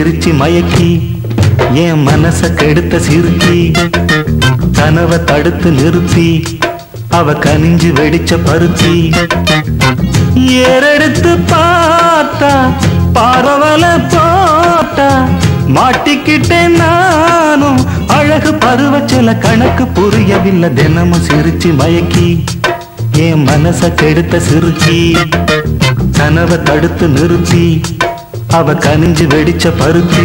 சிரிச்சு மயக்கி என் மனச கெடுத்த சிறுக்கி கனவை தடுத்து நிறுத்தி அவ கனிஞ்சு வெடிச்ச பருத்தி ஏறெடுத்து பார்த்தா பார்வல போட்டா மாட்டிக்கிட்டேன் நானும் அழகு பருவச்சில கணக்கு புரியவில்லை தினமும் சிரிச்சு மயக்கி என் மனச கெடுத்த சிறுக்கி கனவை தடுத்து நிறுத்தி அவ கனிஞ்சு வெடிச்ச பருத்தி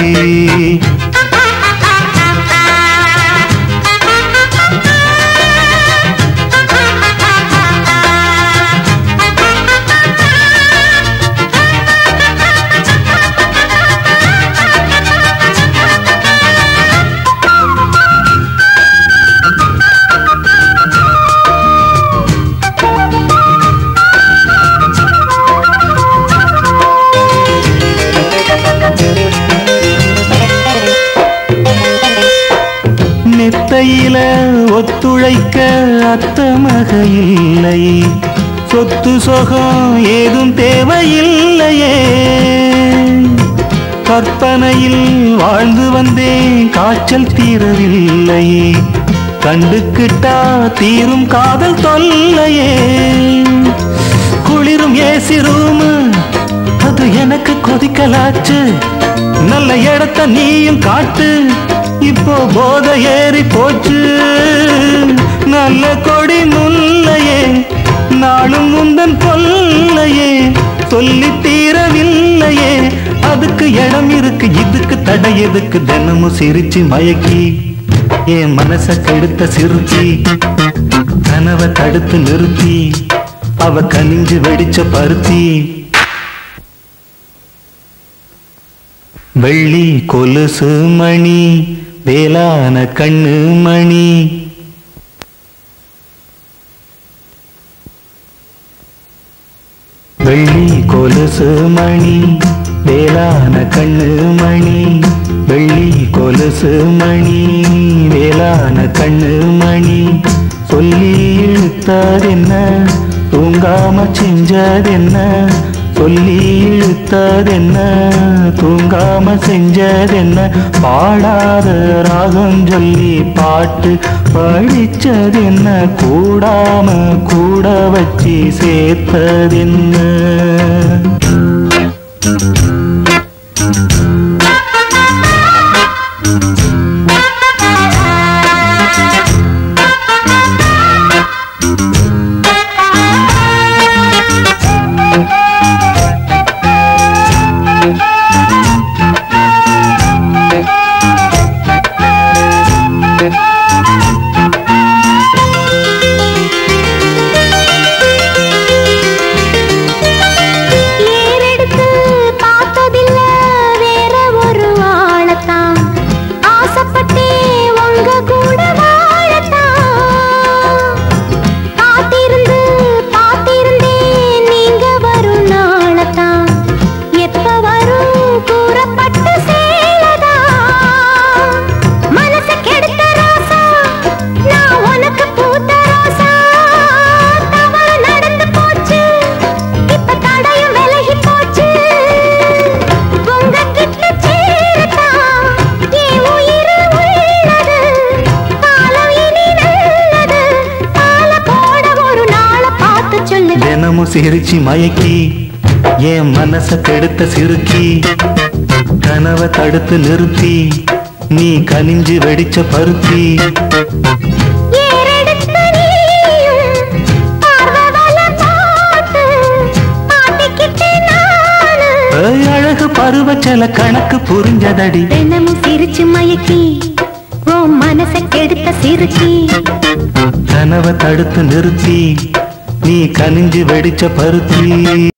நெத்தையில ஒத்துழைக்க அத்தமக இல்லை சொத்து சொகம் ஏதும் தேவையில்லையே கற்பனையில் வாழ்ந்து வந்தேன் காய்ச்சல் தீரவில்லையே கண்டுக்கிட்டா தீரும் காதல் தொல்லையே குளிரும் ஏசி ரூமு அது எனக்கு கொதிக்கலாச்சு நல்ல இடத்த நீயும் காட்டு இப்போ போத ஏறி போச்சு நல்ல கொடி முல்லையே நாளும் முந்தன் கொல்லையே சொல்லி தீரவில்லையே அதுக்கு இடம் இருக்கு இதுக்கு தடை எதுக்கு தினமும் சிரிச்சு மயக்கி என் மனச கெடுத்த சிறுத்தி கனவை தடுத்து நிறுத்தி அவ கனிஞ்சு வெடிச்ச பருத்தி வெள்ளி கொலுசு மணி வேளான கண்ணு மணி வெள்ளி கொலுசு மணி வேளான கண்ணு மணி வெள்ளி கொலுசு மணி வேளான கண்ணு மணி சொல்லி இழுத்ததென்ன தூங்காம செஞ்சதென்ன சொல்லி இழுத்ததென்ன தூங்காம செஞ்சதென்ன பாடாத ராகம் சொல்லி பாட்டு படிச்சதென்ன கூடாம கூட வச்சு சேர்த்ததென்ன ஏறெடுத்து பார்த்ததில்ல வேற ஒரு ஆளத்தான் ஆசைப்பட்டே உங்க கூட வாழத்தான் காத்திருந்து பார்த்திருந்தேன் நீங்க வரும் நாளத்தான் எப்ப வரும் கூறப்பட்டு சேலதான் மனச கெடுத்த ராசா நான் உனக்கு பூத்த ராசா தவறு நடந்து போச்சு இப்ப தடையும் விலகி போச்சு உங்ககிட்ட சேரத்தான் என் உயிர் உள்ளது காலம் இனி நல்லது கால போட ஒரு நாளை பார்த்து சொல்லு தினமும் சிரிச்சு மயக்கி என் மனச கெடுத்த சிறுக்கி கனவை தடுத்து நிறுத்தி நீ கனிஞ்சு வெடிச்ச பருத்தி ஏறெடுத்த நீயும் பார்வவல பார்த்து மாட்டிக்கிட்டே நானு ஏய், அழகு பருவச்சல கணக்கு புரிஞ்சதடி தினமும் சிரிச்சு மயக்கி உன் மனச கெடுத்த சிறுக்கி கனவை தடுத்து நிறுத்தி நீ கனிஞ்சு வெடிச்ச பருத்தி